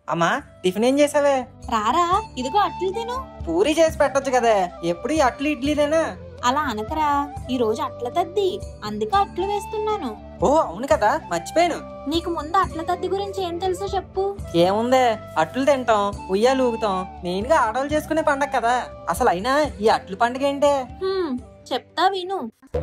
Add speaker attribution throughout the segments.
Speaker 1: అమ్మా టిఫిన్ ఏం చేసావే
Speaker 2: రారా ఇదిగో అట్లు తిను
Speaker 1: పూరి చేసి పెట్టొచ్చు కదా ఎప్పుడు ఈ అట్లు ఇడ్లీనేనా
Speaker 2: అలా అనకరా ఈ రోజు అట్ల తద్ది అందుకే అట్లు వేస్తున్నాను
Speaker 1: ఓ అవును కదా మర్చిపోయాను
Speaker 2: నీకు ముందు అట్ల తద్ది గురించి ఏం తెలుసో చెప్పు
Speaker 1: ఏముందే అట్లు తింటాం ఉయ్యాలు ఊగుతాం మెయిన్గా ఆడవాళ్ళు చేసుకునే పండగ కదా అసలు అయినా ఈ అట్లు పండుగ ఏంటే
Speaker 2: హ్మ్, చెప్తా విను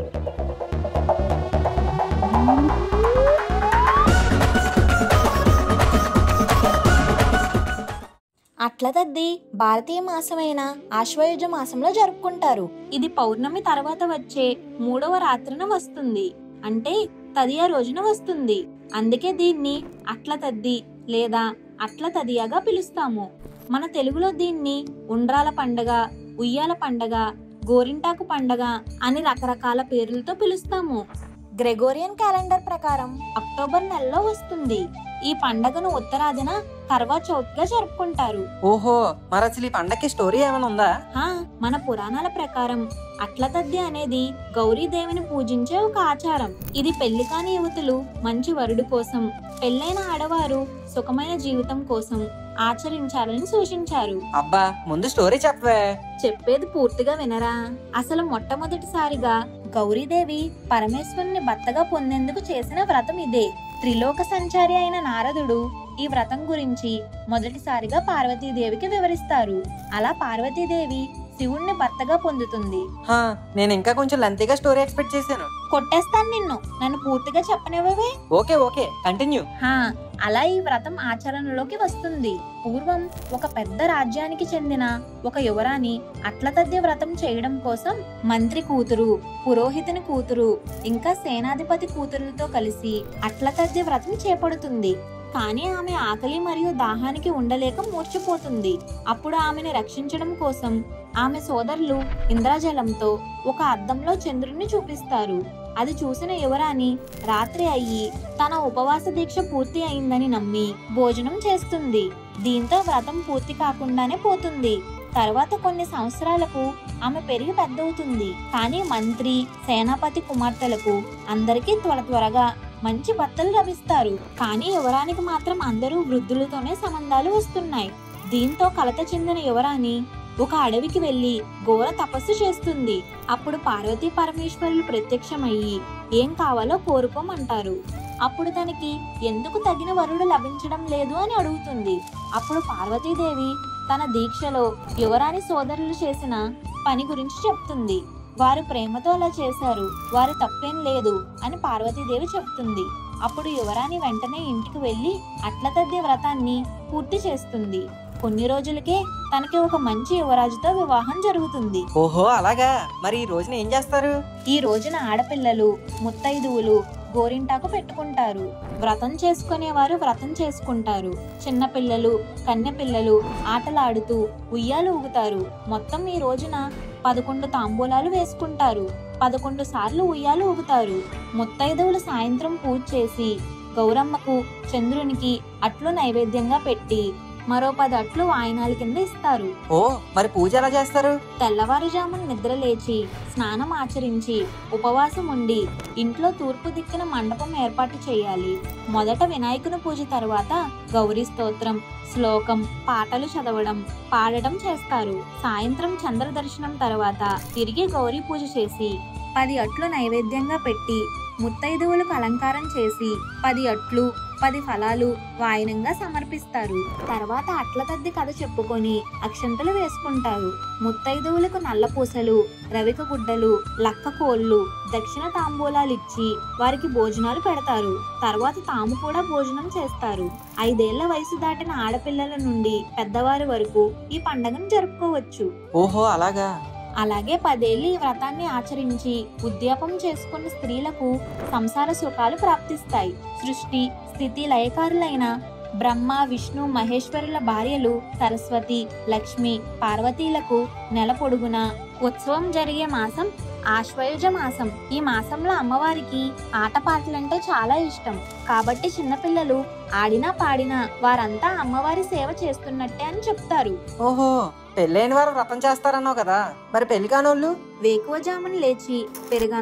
Speaker 2: అట్ల తద్ది భారతీయ మాసమైన ఆశ్వయుజ మాసంలో జరుపుకుంటారు ఇది పౌర్ణమి తర్వాత వచ్చే మూడవ రాత్రిన వస్తుంది అంటే తదియ రోజున వస్తుంది అందుకే దీన్ని అట్ల తద్ది లేదా అట్ల తదియగా పిలుస్తాము మన తెలుగులో దీన్ని ఉండ్రాల పండగ ఉయ్యాల పండగ గోరింటాకు పండగ అని రకరకాల పేర్లతో పిలుస్తాము గ్రెగోరియన్ క్యాలెండర్ ప్రకారం అక్టోబర్ నెలలో వస్తుంది ఈ పండగను ఉత్తరాదిన కర్వా చౌత్ గా జరుపుకుంటారు
Speaker 1: ఓహో మరి అసలు ఈ పండగకి స్టోరీ ఏమైనా ఉందా
Speaker 2: హా మన పురాణాల ప్రకారం అట్ల తద్ది అనేది గౌరీదేవిని పూజించే ఒక ఆచారం ఇది పెళ్లి కాని యువతులు మంచి వరుడు కోసం పెళ్ళైన ఆడవారు సుఖమైన జీవితం కోసం ఆచరించాలని సూచించారు
Speaker 1: అబ్బా ముందు స్టోరీ చెప్పవే
Speaker 2: చెప్పేది పూర్తిగా వినరా అసలు మొట్టమొదటిసారిగా గౌరీదేవి పరమేశ్వరుని భర్తగా పొందేందుకు చేసిన వ్రతం ఇదే త్రిలోక సంచారి అయిన నారదుడు ఈ వ్రతం గురించి మొదటిసారిగా పార్వతీదేవికి వివరిస్తారు అలా పార్వతీదేవి శివుణ్ణి భర్తగా పొందుతుంది
Speaker 1: హా నేను ఇంకా కొంచెం లెంతీగా స్టోరీ ఎక్స్పెక్ట్ చేశాను
Speaker 2: కొట్టేస్తాను నిన్ను నన్ను పూర్తిగా చెప్పనివ్వవే
Speaker 1: ఓకే ఓకే కంటిన్యూ
Speaker 2: హా అలా ఈ వ్రతం ఆచరణలోకి వస్తుంది పూర్వం ఒక పెద్ద రాజ్యానికి చెందిన ఒక యువరాణి అట్లతద్ది వ్రతం చేయడం కోసం మంత్రి కూతురు పురోహితుని కూతురు ఇంకా సేనాధిపతి కూతురులతో కలిసి అట్లతద్ది వ్రతం చేపడుతుంది కానీ ఆమె ఆకలి మరియు దాహానికి ఉండలేక మూర్చిపోతుంది అప్పుడు ఆమెను రక్షించడం కోసం ఆమె సోదరులు ఇంద్రజలంతో ఒక అద్దంలో చంద్రుణ్ణి చూపిస్తారు అది చూసిన యువరాణి రాత్రి అయ్యి తన ఉపవాస దీక్ష పూర్తి అయిందని నమ్మి భోజనం చేస్తుంది దీంతో వ్రతం పూర్తి కాకుండానే పోతుంది తర్వాత కొన్ని సంవత్సరాలకు ఆమె పెరిగి పెద్దవుతుంది కానీ మంత్రి సేనాపతి కుమార్తెలకు అందరికీ త్వర త్వరగా మంచి భర్తలు లభిస్తారు కానీ యువరానికి మాత్రం అందరూ వృద్ధులతోనే సంబంధాలు వస్తున్నాయి దీంతో కలత చెందిన యువరాణి ఒక అడవికి వెళ్లి ఘోర తపస్సు చేస్తుంది అప్పుడు పార్వతీ పరమేశ్వరులు ప్రత్యక్షమయ్యి ఏం కావాలో కోరుకోమంటారు అప్పుడు తనకి ఎందుకు తగిన వరుడు లభించడం లేదు అని అడుగుతుంది అప్పుడు పార్వతీదేవి తన దీక్షలో యువరాణి సోదరులు చేసిన పని గురించి చెప్తుంది వారు ప్రేమతో అలా చేశారు వారు తప్పేం లేదు అని పార్వతీదేవి చెప్తుంది అప్పుడు యువరాణి వెంటనే ఇంటికి వెళ్లి అట్లతద్ది వ్రతాన్ని పూర్తి చేస్తుంది కొన్ని రోజులకే తనకి ఒక మంచి యువరాజుతో వివాహం జరుగుతుంది
Speaker 1: ఓహో అలాగా మరి ఈ రోజున ఏం చేస్తారు
Speaker 2: ఈ రోజున ఆడపిల్లలు ముత్తైదువులు గోరింటాకు పెట్టుకుంటారు వ్రతం చేసుకునేవారు వ్రతం చేసుకుంటారు చిన్నపిల్లలు కన్నెపిల్లలు ఆటలాడుతూ ఉయ్యాలు ఊగుతారు మొత్తం ఈ రోజున పదకొండు తాంబూలాలు వేసుకుంటారు పదకొండు సార్లు ఉయ్యాలు ఊగుతారు ముత్తైదువులు సాయంత్రం పూజ చేసి గౌరమ్మకు చంద్రునికి అట్లు నైవేద్యంగా పెట్టి మరో పది అట్లు వాయినాల కింద ఇస్తారు
Speaker 1: ఓ మరి పూజ ఎలా చేస్తారు
Speaker 2: తెల్లవారుజామున నిద్ర లేచి స్నానం ఆచరించి ఉపవాసం ఉండి ఇంట్లో తూర్పు దిక్కున మండపం ఏర్పాటు చేయాలి మొదట వినాయకుని పూజ తర్వాత గౌరీ స్తోత్రం శ్లోకం పాటలు చదవడం పాడడం చేస్తారు సాయంత్రం చంద్ర దర్శనం తర్వాత తిరిగి గౌరీ పూజ చేసి పది అట్లు నైవేద్యంగా పెట్టి ముత్తైదువులకు అలంకారం చేసి పది అట్లు పది ఫలాలు వాయనంగా సమర్పిస్తారు తర్వాత అట్ల తద్ది కథ చెప్పుకొని అక్షంతలు వేసుకుంటారు ముత్తైదువులకు నల్ల పూసలు రవిక గుడ్డలు లక్క కోళ్ళు దక్షిణ తాంబూలాలు ఇచ్చి వారికి భోజనాలు పెడతారు తర్వాత తాము కూడా భోజనం చేస్తారు ఐదేళ్ల వయసు దాటిన ఆడపిల్లల నుండి పెద్దవారి వరకు ఈ పండుగను జరుపుకోవచ్చు
Speaker 1: ఓహో అలాగా
Speaker 2: అలాగే పదేళ్లు ఈ వ్రతాన్ని ఆచరించి ఉద్యాపం చేసుకున్న స్త్రీలకు సంసార సుఖాలు ప్రాప్తిస్తాయి సృష్టి స్థితి లయకారులైన బ్రహ్మ విష్ణు మహేశ్వరుల భార్యలు సరస్వతి లక్ష్మి పార్వతీలకు నెల పొడుగున ఉత్సవం జరిగే మాసం ఆశ్వయుజ మాసం ఈ మాసంలో అమ్మవారికి ఆటపాటలంటే చాలా ఇష్టం కాబట్టి చిన్నపిల్లలు ఆడినా పాడినా వారంతా అమ్మవారి సేవ చేస్తున్నట్టే అని చెప్తారు
Speaker 1: ఓహో పెళ్ళైన వారు వ్రతం చేస్తారన్నావు కదా మరి పెళ్లి కానోళ్ళు
Speaker 2: వేకువజామున లేచి పెరుగన్నం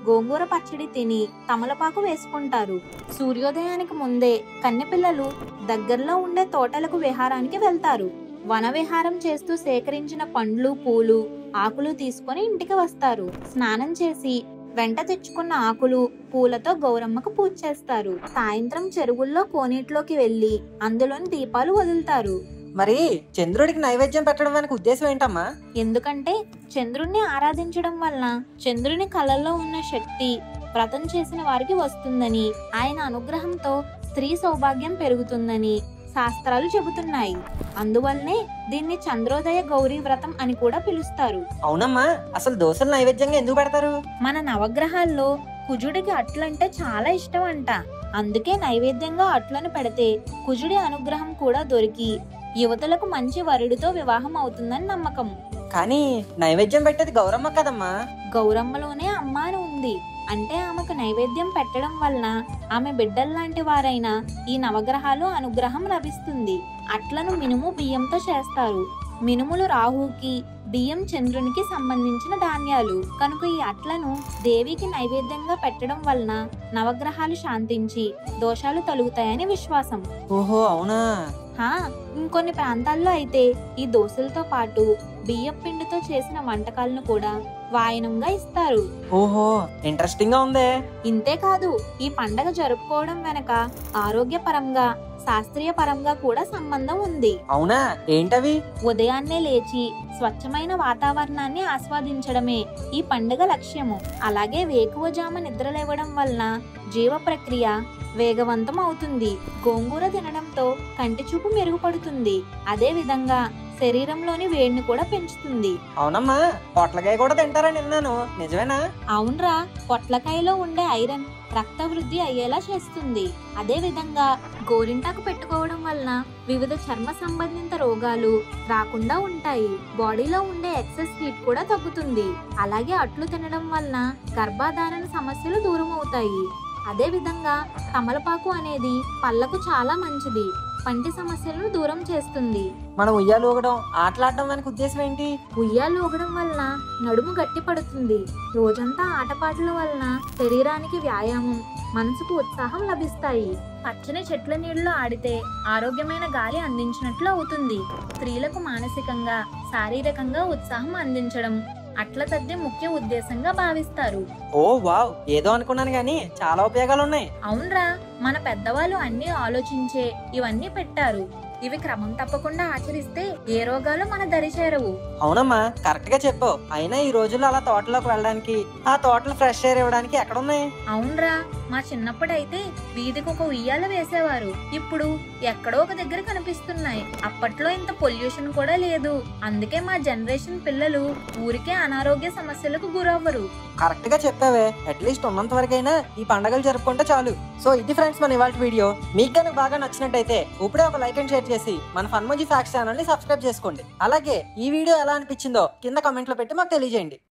Speaker 2: గోంగూర పచ్చడి తిని తమలపాకు వేసుకుంటారు సూర్యోదయానికి ముందే కన్నెపిల్లలు దగ్గరలో ఉండే తోటలకు విహారానికి వెళ్తారు వన విహారం చేస్తూ సేకరించిన పండ్లు పూలు ఆకులు తీసుకొని ఇంటికి వస్తారు స్నానం చేసి వెంట తెచ్చుకున్న ఆకులు పూలతో గౌరమ్మకు పూజ చేస్తారు సాయంత్రం చెరువుల్లో కోనేటిలోకి వెళ్లి అందులోని దీపాలు వదులుతారు
Speaker 1: మరి చంద్రుడికి నైవేద్యం పెట్టడం వెనక ఉద్దేశం ఏంటమ్మా
Speaker 2: ఎందుకంటే చంద్రుణ్ణి ఆరాధించడం వలన చంద్రుని కళల్లో ఉన్న శక్తి వ్రతం చేసిన వారికి వస్తుందని ఆయన అనుగ్రహంతో స్త్రీ సౌభాగ్యం పెరుగుతుందని శాస్త్రాలు చెబుతున్నాయి అందువల్లనే దీన్ని చంద్రోదయ గౌరీ వ్రతం అని కూడా పిలుస్తారు
Speaker 1: అవునమ్మా అసలు దోశలు నైవేద్యంగా ఎందుకు పెడతారు
Speaker 2: మన నవగ్రహాల్లో కుజుడికి అట్లంటే చాలా ఇష్టం అంట అందుకే నైవేద్యంగా అట్లను పెడితే కుజుడి అనుగ్రహం కూడా దొరికి యువతులకు మంచి వరుడితో వివాహం అవుతుందని నమ్మకం
Speaker 1: కానీ నైవేద్యం పెట్టేది గౌరమ్మ కదమ్మా
Speaker 2: గౌరమ్మలోనే అమ్మ అని ఉంది అంటే ఆమెకు నైవేద్యం పెట్టడం వలన ఆమె బిడ్డల్లాంటి వారైన ఈ నవగ్రహాలు అనుగ్రహం లభిస్తుంది అట్లను మినుము బియ్యంతో చేస్తారు మినుములు రాహుకి బియ్యం చంద్రునికి సంబంధించిన ధాన్యాలు కనుక ఈ అట్లను దేవికి నైవేద్యంగా పెట్టడం వలన నవగ్రహాలు శాంతించి దోషాలు తొలుగుతాయని విశ్వాసం
Speaker 1: ఓహో అవునా
Speaker 2: హా ఇంకొన్ని ప్రాంతాల్లో అయితే ఈ దోశలతో పాటు బియ్యం పిండితో చేసిన వంటకాలను కూడా వాయనంగా ఇస్తారు
Speaker 1: ఓహో ఇంట్రెస్టింగ్ గా ఉందే
Speaker 2: ఇంతే కాదు ఈ పండగ జరుపుకోవడం వెనక ఆరోగ్యపరంగా శాస్త్రీయ పరంగా కూడా సంబంధం ఉంది
Speaker 1: అవునా ఏంటవి
Speaker 2: ఉదయాన్నే లేచి స్వచ్ఛమైన వాతావరణాన్ని ఆస్వాదించడమే ఈ పండుగ లక్ష్యము అలాగే వేకువజామ నిద్రలేవడం వలన జీవ ప్రక్రియ వేగవంతం అవుతుంది గోంగూర తినడంతో కంటి చూపు మెరుగుపడుతుంది అదే విధంగా శరీరంలోని వేడిని కూడా పెంచుతుంది
Speaker 1: అవునమ్మా పొట్లకాయ కూడా తింటారని విన్నాను నిజమేనా
Speaker 2: అవునరా పొట్లకాయలో ఉండే ఐరన్ రక్త వృద్ధి అయ్యేలా చేస్తుంది అదే విధంగా గోరింటాకు పెట్టుకోవడం వలన వివిధ చర్మ సంబంధిత రోగాలు రాకుండా ఉంటాయి బాడీలో ఉండే ఎక్సెస్ హీట్ కూడా తగ్గుతుంది అలాగే అట్లు తినడం వలన గర్భాధారణ సమస్యలు దూరం అవుతాయి అదే విధంగా తమలపాకు అనేది పళ్ళకు చాలా మంచిది పంటి సమస్యలను దూరం చేస్తుంది
Speaker 1: మనం ఉయ్యాలు ఊగడం ఆటలాడడం వెనక ఉద్దేశం ఏంటి
Speaker 2: ఉయ్యాలు ఊగడం వలన నడుము గట్టి పడుతుంది రోజంతా ఆటపాటల వలన శరీరానికి వ్యాయామం మనసుకు ఉత్సాహం లభిస్తాయి పచ్చని చెట్ల నీళ్ళలో ఆడితే ఆరోగ్యమైన గాలి అందించినట్లు అవుతుంది స్త్రీలకు మానసికంగా శారీరకంగా ఉత్సాహం అందించడం అట్ల తద్ది ముఖ్య ఉద్దేశంగా భావిస్తారు
Speaker 1: ఓ వావ్ ఏదో అనుకున్నాను గానీ చాలా ఉపయోగాలు ఉన్నాయి
Speaker 2: అవునరా మన పెద్దవాళ్ళు అన్ని ఆలోచించే ఇవన్నీ పెట్టారు ఇవి క్రమం తప్పకుండా ఆచరిస్తే ఏ రోగాలు మన దరి చేరవు
Speaker 1: అవునమ్మా కరెక్ట్ గా చెప్పావు అయినా ఈ రోజుల్లో అలా తోటలోకి వెళ్ళడానికి ఆ తోటలు ఫ్రెష్ ఎయిర్ ఇవ్వడానికి ఎక్కడున్నాయి
Speaker 2: అవునరా మా చిన్నప్పుడైతే వీధికి ఒక ఉయ్యాల వేసేవారు ఇప్పుడు ఎక్కడో ఒక దగ్గర కనిపిస్తున్నాయి అప్పట్లో ఇంత పొల్యూషన్ కూడా లేదు అందుకే మా జనరేషన్ పిల్లలు ఊరికే అనారోగ్య సమస్యలకు గురవ్వరు
Speaker 1: కరెక్ట్ గా చెప్పావే అట్లీస్ట్ ఉన్నంత వరకైనా ఈ పండగలు జరుపుకుంటే చాలు సో ఇది ఫ్రెండ్స్ మన ఇవాళ వీడియో మీకు కనుక బాగా నచ్చినట్టయితే ఇప్పుడే ఒక లైక్ అండ్ షేర్ చేసి మన ఫన్మోజీ ఫ్యాక్స్ ఛానల్ ని సబ్స్క్రైబ్ చేసుకోండి అలాగే ఈ వీడియో ఎలా అనిపించిందో కింద కామెంట్ లో పెట్టి మాకు తెలియజేయండి